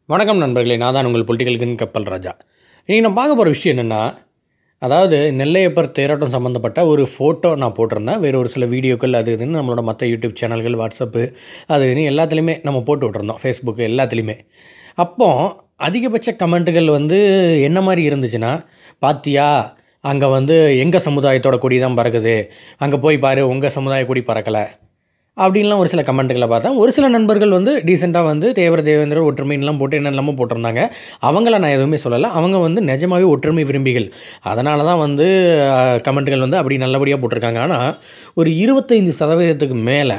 வணக்கம் நண்பர்களே நான் தான் உங்கள் பொலிட்டிக்கல் கப்பல் ராஜா இன்றைக்கி நான் பார்க்க போகிற விஷயம் என்னென்னா அதாவது நெல்லையப்பர் தேரோட்டம் சம்மந்தப்பட்ட ஒரு ஃபோட்டோ நான் போட்டிருந்தேன் வேறு ஒரு சில வீடியோக்கள் அது இதுன்னு நம்மளோட மற்ற யூடியூப் சேனல்கள் வாட்ஸ்அப்பு அது இதுன்னு எல்லாத்துலேயுமே நம்ம போட்டு விட்ருந்தோம் ஃபேஸ்புக்கு எல்லாத்துலேயுமே அப்போ அதிகபட்ச கமெண்ட்டுகள் வந்து என்ன மாதிரி இருந்துச்சுன்னா பாத்தியா அங்கே வந்து எங்கள் சமுதாயத்தோட கொடி தான் பறக்குது அங்கே போய் பாரு உங்கள் சமுதாய கொடி பறக்கலை அப்படின்லாம் ஒரு சில கமெண்ட்டுகளை பார்த்தேன் ஒரு சில நண்பர்கள் வந்து டீசெண்டாக வந்து தேவர தேவேந்திரர் ஒற்றுமைன்லாம் போட்டு என்ன இல்லாமல் போட்டிருந்தாங்க அவங்கள நான் எதுவுமே சொல்லலை அவங்க வந்து நிஜமாகவே ஒற்றுமை விரும்பிகள் அதனால தான் வந்து கமெண்ட்டுகள் வந்து அப்படி நல்லபடியாக போட்டிருக்காங்க ஆனால் ஒரு இருபத்தைந்து சதவீதத்துக்கு மேலே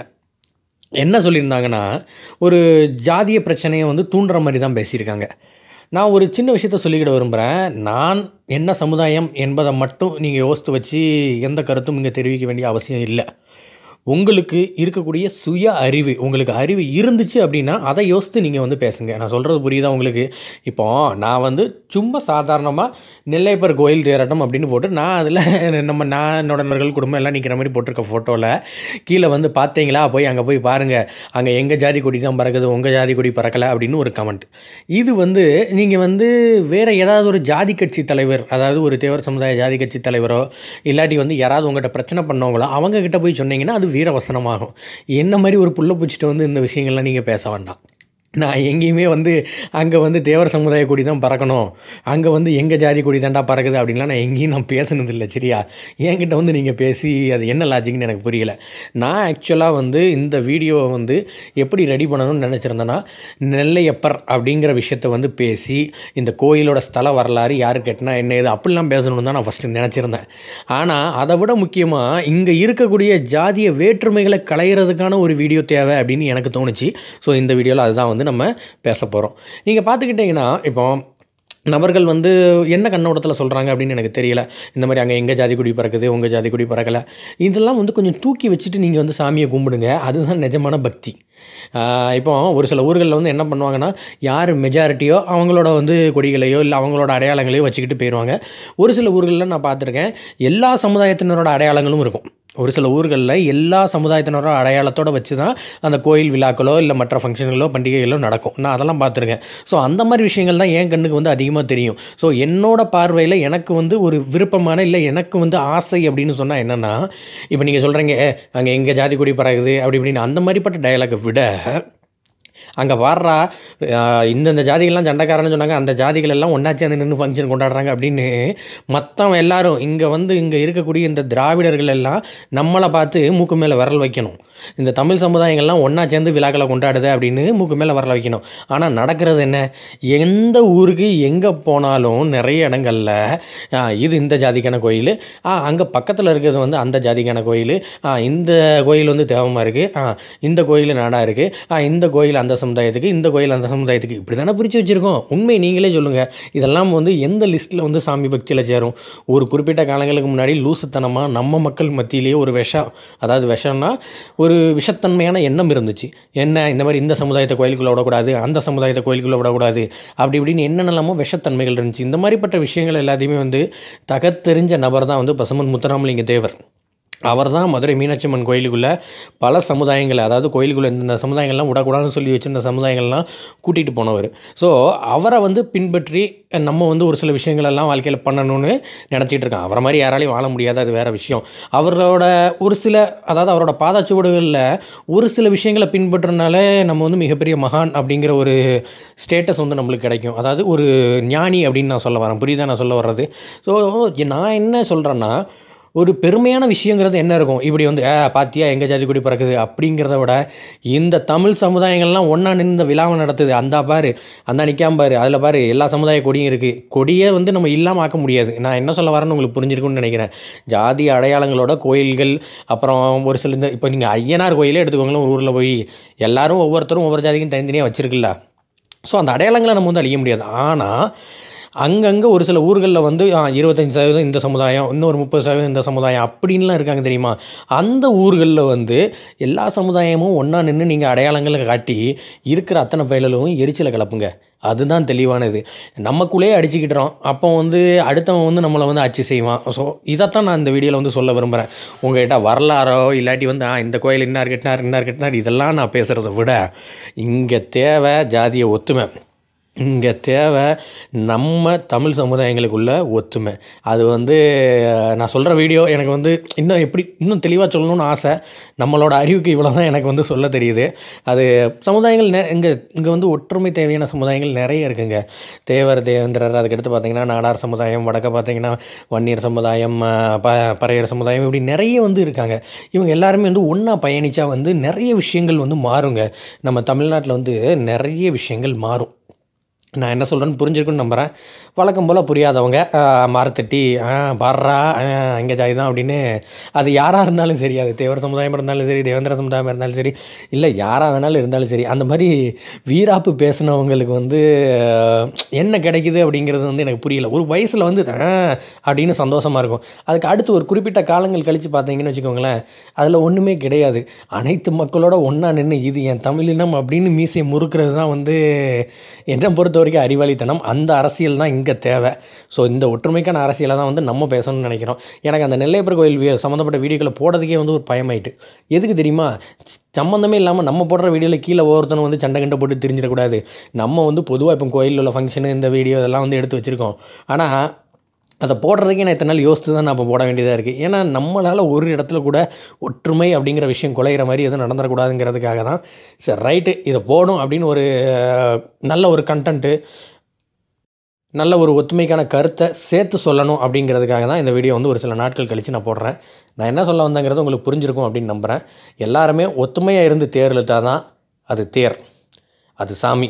என்ன சொல்லியிருந்தாங்கன்னா ஒரு ஜாதிய பிரச்சனையை வந்து தூண்டுற மாதிரி தான் பேசியிருக்காங்க நான் ஒரு சின்ன விஷயத்த சொல்லிக்கிட விரும்புகிறேன் நான் என்ன சமுதாயம் என்பதை மட்டும் நீங்கள் யோசித்து வச்சு எந்த கருத்தும் இங்கே தெரிவிக்க வேண்டிய அவசியம் இல்லை உங்களுக்கு இருக்கக்கூடிய சுய அறிவு உங்களுக்கு அறிவு இருந்துச்சு அப்படின்னா அதை யோசித்து நீங்கள் வந்து பேசுங்க நான் சொல்கிறது புரியுதா உங்களுக்கு இப்போ நான் வந்து சும்மா சாதாரணமாக நெல்லையப்பர் கோயில் தேரட்டம் அப்படின்னு போட்டு நான் அதில் நம்ம நான் என்னோட நண்பர்கள் குடும்பம் எல்லாம் நிற்கிற மாதிரி போட்டிருக்க ஃபோட்டோவில் கீழே வந்து பார்த்தீங்களா போய் அங்கே போய் பாருங்கள் அங்கே எங்கள் ஜாதி கொடி தான் பறக்குது உங்கள் ஜாதி கொடி பறக்கலை அப்படின்னு ஒரு கமெண்ட் இது வந்து நீங்கள் வந்து வேறு ஏதாவது ஒரு ஜாதி கட்சி தலைவர் அதாவது ஒரு தேவர் சமுதாய ஜாதி கட்சி தலைவரோ இல்லாட்டி வந்து யாராவது உங்கள்கிட்ட பிரச்சனை பண்ணவங்களோ அவங்க கிட்ட போய் சொன்னீங்கன்னா அது வீரவசனமாகும் என்ன மாதிரி ஒரு புள்ள பூச்சிட்டு வந்து இந்த விஷயங்கள்லாம் நீங்கள் பேச வேண்டாம் நான் எங்கேயுமே வந்து அங்கே வந்து தேவர் சமுதாய கொடி தான் பறக்கணும் அங்கே வந்து எங்கள் ஜாதி கொடி தாண்டா பறக்குது அப்படின்லாம் நான் எங்கேயும் நான் பேசுனதில்லை சரியா என்கிட்ட வந்து நீங்கள் பேசி அது என்ன லாஜிக்னு எனக்கு புரியல நான் ஆக்சுவலாக வந்து இந்த வீடியோவை வந்து எப்படி ரெடி பண்ணணும்னு நினச்சிருந்தேன்னா நெல்லையப்பர் அப்படிங்கிற விஷயத்தை வந்து பேசி இந்த கோயிலோட ஸ்தல வரலாறு யார் கட்டினா என்ன ஏது அப்படிலாம் பேசணும்னு தான் நான் ஃபஸ்ட்டு நினச்சிருந்தேன் ஆனால் அதை விட முக்கியமாக இங்கே இருக்கக்கூடிய ஜாதிய வேற்றுமைகளை களையிறதுக்கான ஒரு வீடியோ தேவை அப்படின்னு எனக்கு தோணுச்சு ஸோ இந்த வீடியோவில் அதுதான் வந்து நம்ம பேச போகிறோம் நீங்கள் பார்த்துக்கிட்டிங்கன்னா இப்போ நபர்கள் வந்து என்ன கண்ணோட்டத்தில் சொல்கிறாங்க அப்படின்னு எனக்கு தெரியல இந்த மாதிரி அங்கே எங்கள் ஜாதி குடி பறக்குது உங்கள் ஜாதி குடி பறக்கலை இதெல்லாம் வந்து கொஞ்சம் தூக்கி வச்சுட்டு நீங்கள் வந்து சாமியை கும்பிடுங்க அதுதான் நிஜமான பக்தி இப்போ ஒரு சில ஊர்களில் வந்து என்ன பண்ணுவாங்கன்னா யார் மெஜாரிட்டியோ அவங்களோட வந்து கொடிகளையோ இல்லை அவங்களோட அடையாளங்களையோ வச்சுக்கிட்டு போயிடுவாங்க ஒரு சில ஊர்களில் நான் பார்த்துருக்கேன் எல்லா சமுதாயத்தினரோட அடையாளங்களும் இருக்கும் ஒரு சில ஊர்களில் எல்லா சமுதாயத்தினரோட அடையாளத்தோடு வச்சு தான் அந்த கோயில் விழாக்களோ இல்லை மற்ற ஃபங்க்ஷன்களோ பண்டிகைகளோ நடக்கும் நான் அதெல்லாம் பார்த்துருக்கேன் ஸோ அந்த மாதிரி விஷயங்கள் தான் என் கண்ணுக்கு வந்து அதிகமாக தெரியும் ஸோ என்னோட பார்வையில் எனக்கு வந்து ஒரு விருப்பமான இல்லை எனக்கு வந்து ஆசை அப்படின்னு சொன்னால் என்னென்னா இப்போ நீங்கள் சொல்கிறீங்க அங்கே எங்கள் ஜாதி கொடி பறகுது அப்படி இப்படின்னு அந்த மாதிரிப்பட்ட டயலாகை விட அங்கே வாடுறா இந்தந்த ஜாதிகள்லாம் சண்டைக்காரன்னு சொன்னாங்க அந்த ஜாதிகள் எல்லாம் ஒன்றா சேர்ந்து நின்று ஃபங்க்ஷன் கொண்டாடுறாங்க அப்படின்னு மற்றவங்க எல்லாரும் இங்கே வந்து இங்கே இருக்கக்கூடிய இந்த திராவிடர்கள் எல்லாம் நம்மளை பார்த்து மூக்கு மேலே விரல் வைக்கணும் இந்த தமிழ் சமுதாயங்கள்லாம் ஒன்றா சேர்ந்து விழாக்களை கொண்டாடுது அப்படின்னு மூக்கு மேலே விரல் வைக்கணும் ஆனால் நடக்கிறது என்ன எந்த ஊருக்கு எங்கே போனாலும் நிறைய இடங்களில் இது இந்த ஜாதிக்கான கோயில் அங்கே பக்கத்தில் இருக்கிறது வந்து அந்த ஜாதிக்கான கோயில் இந்த கோயில் வந்து தேவமாக இருக்குது இந்த கோயில் நாடாக இருக்குது இந்த கோயில் அந்த சமுதாயத்துக்கு இந்த கோயில் அந்த சமுதாயத்துக்கு இப்படி தானே பிரித்து வச்சுருக்கோம் உண்மை நீங்களே சொல்லுங்கள் இதெல்லாம் வந்து எந்த லிஸ்ட்டில் வந்து சாமி பக்தியில் சேரும் ஒரு குறிப்பிட்ட காலங்களுக்கு முன்னாடி லூசுத்தனமாக நம்ம மக்கள் மத்தியிலேயே ஒரு விஷம் அதாவது விஷம்னா ஒரு விஷத்தன்மையான எண்ணம் இருந்துச்சு என்ன இந்த மாதிரி இந்த சமுதாயத்தை கோயிலுக்குள்ளே விடக்கூடாது அந்த சமுதாயத்தை கோயிலுக்குள்ளே விடக்கூடாது அப்படி இப்படின்னு என்னென்னலாமோ விஷத்தன்மைகள் இருந்துச்சு இந்த மாதிரிப்பட்ட விஷயங்கள் எல்லாத்தையுமே வந்து தகத்தெறிஞ்ச நபர் தான் வந்து பசுமன் முத்துராமலிங்க தேவர் அவர் தான் மதுரை மீனாட்சி அம்மன் கோயிலுக்குள்ளே பல சமுதாயங்கள் அதாவது கோயிலுக்குள்ளே இந்த சமுதாயங்கள்லாம் விடக்கூடாதுன்னு சொல்லி வச்சுருந்த சமுதாயங்கள்லாம் கூட்டிகிட்டு போனவர் ஸோ அவரை வந்து பின்பற்றி நம்ம வந்து ஒரு சில விஷயங்களெல்லாம் வாழ்க்கையில் பண்ணணும்னு நினச்சிட்டு இருக்கோம் அவரை மாதிரி யாராலையும் வாழ முடியாது அது வேறு விஷயம் அவரோட ஒரு சில அதாவது அவரோட பாதாச்சுவடுகளில் ஒரு சில விஷயங்களை பின்பற்றுனாலே நம்ம வந்து மிகப்பெரிய மகான் அப்படிங்கிற ஒரு ஸ்டேட்டஸ் வந்து நம்மளுக்கு கிடைக்கும் அதாவது ஒரு ஞானி அப்படின்னு நான் சொல்ல வரேன் புரியுதா நான் சொல்ல வர்றது ஸோ நான் என்ன சொல்கிறேன்னா ஒரு பெருமையான விஷயங்கிறது என்ன இருக்கும் இப்படி வந்து ஏ பாத்தியா எங்கள் ஜாதி குடி பிறக்குது அப்படிங்கிறத விட இந்த தமிழ் சமுதாயங்கள்லாம் ஒன்றா நின்று விழாவை நடத்துது அந்த பாரு அந்த நிற்காம பாரு அதில் பாரு எல்லா சமுதாய கொடியும் இருக்குது கொடியை வந்து நம்ம இல்லாமல் ஆக்க முடியாது நான் என்ன சொல்ல வரேன்னு உங்களுக்கு புரிஞ்சிருக்குன்னு நினைக்கிறேன் ஜாதி அடையாளங்களோட கோயில்கள் அப்புறம் ஒரு சில இந்த இப்போ நீங்கள் ஐயனார் கோயிலே எடுத்துக்கோங்களேன் ஒரு ஊரில் போய் எல்லாரும் ஒவ்வொருத்தரும் ஒவ்வொரு ஜாதிக்கும் தனித்தனியாக வச்சுருக்குல்ல ஸோ அந்த அடையாளங்களை நம்ம வந்து அழிய முடியாது ஆனால் அங்கங்கே ஒரு சில ஊர்களில் வந்து இருபத்தஞ்சி சதவீதம் இந்த சமுதாயம் இன்னொரு முப்பது சதவீதம் இந்த சமுதாயம் அப்படின்லாம் இருக்காங்க தெரியுமா அந்த ஊர்களில் வந்து எல்லா சமுதாயமும் ஒன்றா நின்று நீங்கள் அடையாளங்களை காட்டி இருக்கிற அத்தனை பயலும் எரிச்சலை கலப்புங்க அதுதான் தெளிவானது நமக்குள்ளேயே அடிச்சுக்கிட்டுறோம் அப்போ வந்து அடுத்தவன் வந்து நம்மளை வந்து அச்சு செய்வான் ஸோ இதைத்தான் நான் இந்த வீடியோவில் வந்து சொல்ல விரும்புகிறேன் உங்கள்கிட்ட வரலாறோ இல்லாட்டி வந்து ஆ இந்த கோயில் இன்னார் கட்டினார் இன்னார் கட்டினார் இதெல்லாம் நான் பேசுகிறத விட இங்கே தேவை ஜாதிய ஒத்துமை இங்கே தேவை நம்ம தமிழ் சமுதாயங்களுக்குள்ள ஒத்துமை அது வந்து அஹ், நான் சொல்கிற வீடியோ எனக்கு வந்து இன்னும் எப்படி இன்னும் தெளிவாக சொல்லணும்னு ஆசை நம்மளோட அறிவுக்கு இவ்வளோ தான் எனக்கு வந்து சொல்ல தெரியுது அது சமுதாயங்கள் நெ இங்கே இங்கே வந்து ஒற்றுமை தேவையான சமுதாயங்கள் நிறைய இருக்குங்க தேவர் தேவேந்திரர் அதுக்கடுத்து பார்த்தீங்கன்னா நாடார் சமுதாயம் வடக்க பார்த்தீங்கன்னா வன்னியர் சமுதாயம் அஹ், ப பறையர் சமுதாயம் இப்படி நிறைய வந்து இருக்காங்க இவங்க எல்லாருமே வந்து ஒன்றா பயணித்தா வந்து நிறைய விஷயங்கள் வந்து மாறுங்க நம்ம தமிழ்நாட்டில் வந்து நிறைய விஷயங்கள் மாறும் நான் என்ன சொல்கிறேன்னு புரிஞ்சிருக்குன்னு நம்புகிறேன் வழக்கம் போல் புரியாதவங்க ஆஹ், மரத்தட்டி பாடுறா இங்கே ஜாதி தான் அப்படின்னு அது யாராக இருந்தாலும் சரி அது தேவர் சமுதாயம் இருந்தாலும் சரி தேவேந்திர சமுதாயம் இருந்தாலும் சரி இல்லை யாராக வேணாலும் இருந்தாலும் சரி அந்த மாதிரி வீராப்பு பேசினவங்களுக்கு வந்து ஆஹ், என்ன கிடைக்குது அப்படிங்கிறது வந்து எனக்கு புரியல ஒரு வயசில் வந்து ஆ அப்படின்னு சந்தோஷமாக இருக்கும் அதுக்கு அடுத்து ஒரு குறிப்பிட்ட காலங்கள் கழித்து பார்த்தீங்கன்னு வச்சுக்கோங்களேன் அதில் ஒன்றுமே கிடையாது அனைத்து மக்களோட ஒன்றா நின்று இது என் தமிழினம் அப்படின்னு மீசையை முறுக்கிறது தான் வந்து என்னை பொறுத்த வரைக்கும் அறிவாளித்தனம் அந்த அரசியல் தான் இங்கே தேவை ஸோ இந்த ஒற்றுமைக்கான அரசியலை தான் வந்து நம்ம பேசணும்னு நினைக்கிறோம் எனக்கு அந்த நெல்லையப்பர் கோயில் வி- சம்மந்தப்பட்ட வீடியோக்களை போடுறதுக்கே வந்து ஒரு பயமாயிட்டு எதுக்கு தெரியுமா சம்மந்தமே இல்லாமல் நம்ம போடுற வீடியோவில் கீழே ஒவ்வொருத்தனும் வந்து சண்டை கண்டை போட்டு தெரிஞ்சிடக்கூடாது நம்ம வந்து பொதுவாக இப்போ கோயிலில் உள்ள ஃபங்க்ஷனு இந்த வீடியோ இதெல்லாம் வந்து எடுத்து வச்சுருக்கோம் ஆனால் அதை போடுறதுக்கே நான் இத்தனை நாள் யோசித்து தான் நான் இப்போ போட வேண்டியதாக இருக்குது ஏன்னா நம்மளால் ஒரு இடத்துல கூட ஒற்றுமை அப்படிங்கிற விஷயம் குலையிற மாதிரி எதுவும் நடந்துடக்கூடாதுங்கிறதுக்காக தான் சரி ரைட்டு இதை போடும் அப்படின்னு ஒரு அஹ், நல்ல ஒரு கண்டென்ட்டு நல்ல ஒரு ஒத்துமைக்கான கருத்தை சேர்த்து சொல்லணும் அப்படிங்கிறதுக்காக தான் இந்த வீடியோ வந்து ஒரு சில நாட்கள் கழித்து நான் போடுறேன் நான் என்ன சொல்ல வந்தேங்கிறது உங்களுக்கு புரிஞ்சிருக்கும் அப்படின்னு நம்புகிறேன் எல்லாருமே ஒத்துமையாக இருந்து தேர் இழுத்தா தான் அது தேர் அது சாமி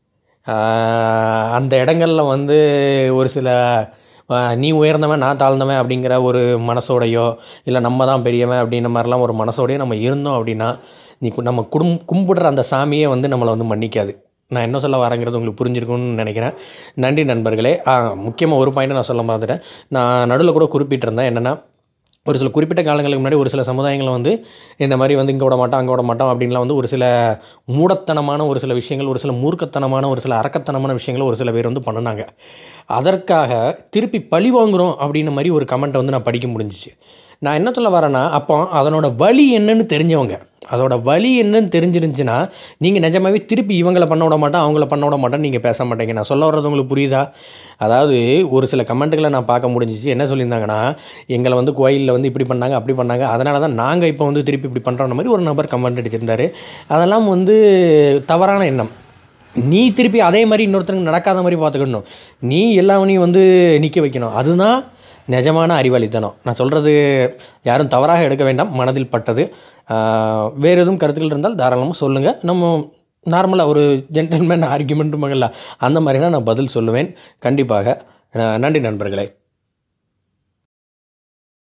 ஆஹ் அந்த இடங்களில் வந்து ஒரு சில ஆஹ் நீ உயர்ந்தவன் நான் தாழ்ந்தவன் அப்படிங்கிற ஒரு மனசோடையோ இல்லை நம்ம தான் பெரியவன் அப்படின்ற மாதிரிலாம் ஒரு மனசோடையோ நம்ம இருந்தோம் அப்படின்னா நீ கு- நம்ம குடும் கும்பிடுற அந்த சாமியே வந்து நம்மளை வந்து மன்னிக்காது நான் என்ன சொல்ல வரேங்கிறது உங்களுக்கு புரிஞ்சிருக்கும்னு நினைக்கிறேன் நன்றி நண்பர்களே முக்கியமாக ஒரு பாயிண்ட் நான் சொல்ல மறந்துட்டேன் நான் நடுவில் கூட குறிப்பிட்டிருந்தேன் என்னென்னா ஒரு சில குறிப்பிட்ட காலங்களுக்கு முன்னாடி ஒரு சில சமுதாயங்களை வந்து இந்த மாதிரி வந்து இங்கே விட மாட்டோம் அங்கே விட மாட்டோம் அப்படின்லாம் வந்து ஒரு சில மூடத்தனமான ஒரு சில விஷயங்கள் ஒரு சில மூர்க்கத்தனமான ஒரு சில அரக்கத்தனமான விஷயங்களை ஒரு சில பேர் வந்து பண்ணுனாங்க அதற்காக திருப்பி பழி வாங்குறோம் அப்படின்ற மாதிரி ஒரு கமெண்ட்டை வந்து நான் படிக்க முடிஞ்சிச்சு நான் என்ன சொல்ல வரேன்னா அப்போ அதனோட வழி என்னன்னு தெரிஞ்சவங்க அதோட வழி என்னன்னு தெரிஞ்சிருந்துச்சுன்னா நீங்கள் நிஜமாவே திருப்பி இவங்களை பண்ண விட மாட்டோம் அவங்கள பண்ண விட மாட்டோம் நீங்கள் பேச மாட்டீங்க நான் சொல்ல வர்றது உங்களுக்கு புரியுதா அதாவது ஒரு சில கமெண்ட்டுகளை நான் பார்க்க முடிஞ்சிச்சு என்ன சொல்லியிருந்தாங்கன்னா எங்களை வந்து கோயிலில் வந்து இப்படி பண்ணாங்க அப்படி பண்ணாங்க அதனால தான் நாங்கள் இப்போ வந்து திருப்பி இப்படி பண்ணுற மாதிரி ஒரு நபர் கமெண்ட் அடிச்சிருந்தாரு அதெல்லாம் வந்து தவறான எண்ணம் நீ திருப்பி அதே மாதிரி இன்னொருத்தருக்கு நடக்காத மாதிரி பார்த்துக்கணும் நீ எல்லாவனையும் வந்து நிற்க வைக்கணும் அதுதான் நிஜமான அறிவாளித்தனம் நான் சொல்கிறது யாரும் தவறாக எடுக்க வேண்டாம் மனதில் பட்டது ஆஹ் வேறு எதுவும் கருத்துக்கள் இருந்தால் தாராளமாக சொல்லுங்கள் நம்ம நார்மலாக ஒரு ஜென்டல்மேன் ஆர்குமெண்ட்டு மகள அந்த மாதிரினா நான் பதில் சொல்லுவேன் கண்டிப்பாக ஆஹ் நன்றி நண்பர்களே